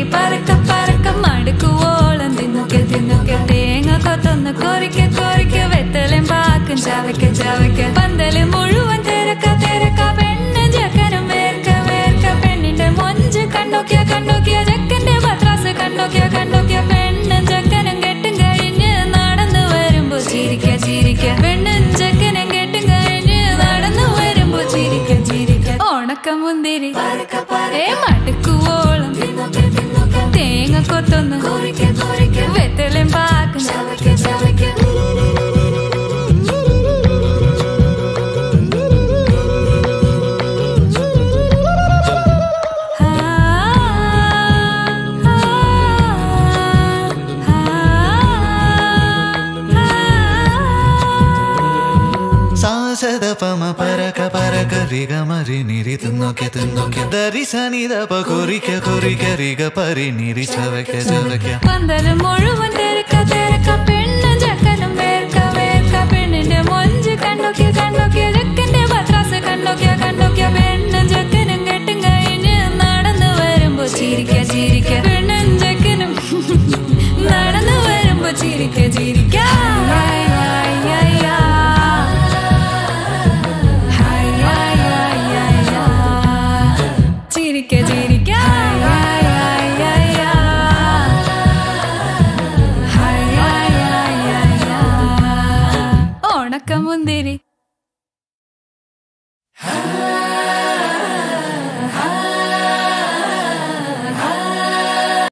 പറക്ക പറക്ക മടുക്കുവോളം തിന്നൊക്കെ തിന്നൊക്കെ തേങ്ങ കൊത്തൊന്ന് കൊറിക്ക കൊറിക്ക വെത്തലും പാക്കും ചവയ്ക്ക ചവയ്ക്ക പന്തല് മുഴുവൻ തിരക്ക തിരക്ക പെണ്ണ് ചക്കനും വേർക്ക വേർക്ക പെണ്ണിന്റെ മൊഞ്ച് കണ്ടോക്കിയ കണ്ടോക്കിയ ചക്കന്റെ പത്രാസ് കണ്ടോക്കിയ കണ്ടോക്കിയ പെണ്ണും ചക്കനും കെട്ടും കഴിഞ്ഞ് നടന്നു വരുമ്പോ ചിരിക്ക ചിരിക്ക പെണ്ണും ചക്കനും കെട്ടും കഴിഞ്ഞ് നടന്നു വരുമ്പോ ചിരിക്ക ചിരിക്ക ഉണക്ക മുന്തിരി ഏ മടുക്കുവോളം തേങ്ങ കൊത്തൊന്ന് വെത്തലും പാക്കും ചവയ്ക്ക ചവയ്ക്ക സാസദ പമ പരക പരക റിഗ മരി നിരി തിന്നൊക്കെ തിന്നൊക്കെ ദരി സനിദപ കൊറിക്ക കൊറിക്ക റിഗ പരി നിരി ചവയ്ക്ക ചവയ്ക്ക പന്തല് മുഴുവൻ തിരക്ക തിരക്ക പെണ്ണും ചക്കനും വേർക്ക വേർക്ക പെണ്ണിന്റെ മൊഞ്ച് കണ്ടോക്കിയ കണ്ടോക്കിയ ചെക്കന്റെ പത്രാസ് കണ്ടോക്കിയ